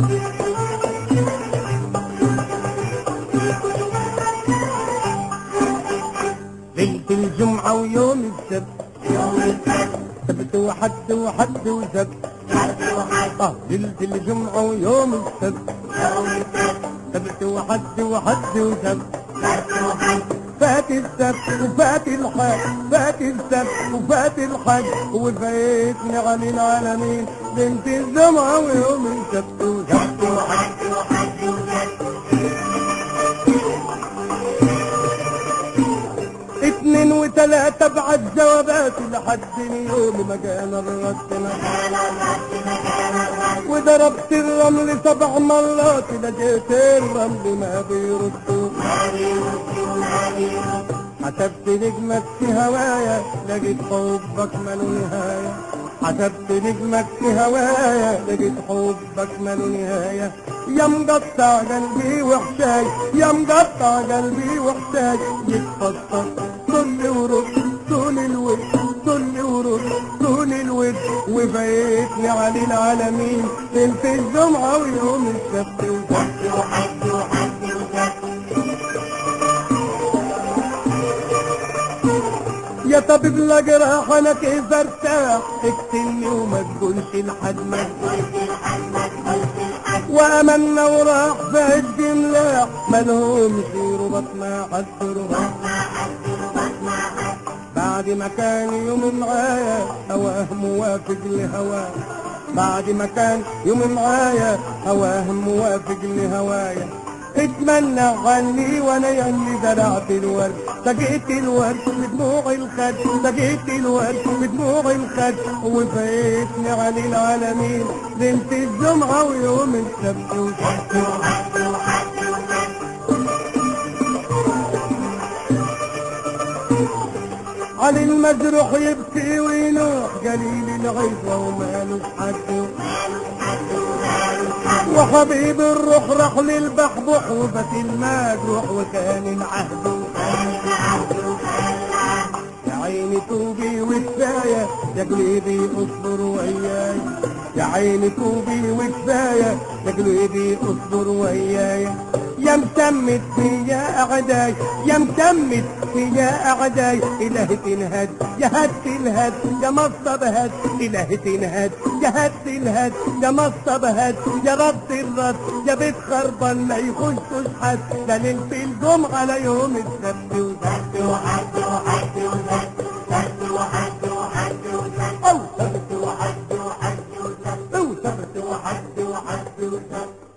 ليلة الجمعة ويوم السبت سبت وحد وحد وسبت اه ليلة الجمعة ويوم السبت سبت وحد وحد وسبت فات السبت وفات الحج فات السبت وفات الحج وفايتني على العالمين بنت الجمعة ويوم السبت وسبت وحج اتنين وتلاتة بعد جوابات لحد اليوم ما كان الرد وضربت الرمل سبع مرات لقيت الرمل ما بيردوا حسبت نجمك في هوايا لقيت حبك ماله نهاية حسبت نجمك في هوايا لقيت حبك ماله نهاية يا مقطع قلبي وحشاي يا مقطع قلبي وحشاي يتفطر كل ورد طول الود طول ورد طول الود وفايتني على العالمين ليلة الجمعة ويوم السبت وسبت وحد وحد وسبت يا طبيب لا جراح انا كيف ارتاح اقتلني وما تقولش لحد ما وامنا وراح في الجملاح مالهمش ربط ما حد ربط بعد ما كان يوم معايا هواه موافق لهواه بعد ما كان يوم معايا هواه موافق لهوايا اتمنى عني وانا يلي زرعت الورد سقيت الورد بدموع الخد سقيت الورد بدموع الخد وفايتني على العالمين ليلة الجمعة ويوم السبت وسبت وحد وحد على المجروح يبكي وينوح قليل العزة ومالوش حد وحبيب الروح راح للبحبوح وبت المجروح وكان العهد يا عيني توبي وكفاية يا قلبي اصبر وياي يا عيني توبي وكفاية يا قلبي اصبر وياي يا مسمت فيا اعداي يا مسمت فيا اعداي اله تنهد يا هد تنهد يا مصب هد اله تنهد يا هد تنهد يا مصب هد يا رد الرد يا بيت خربان ما يخشش حد ده ليلة الجمعة ليوم السبت وسبت وحد وحد وسبت سبت وحد وحد وسبت أو سبت وحد وحد وسبت أو سبت وحد وحد وسبت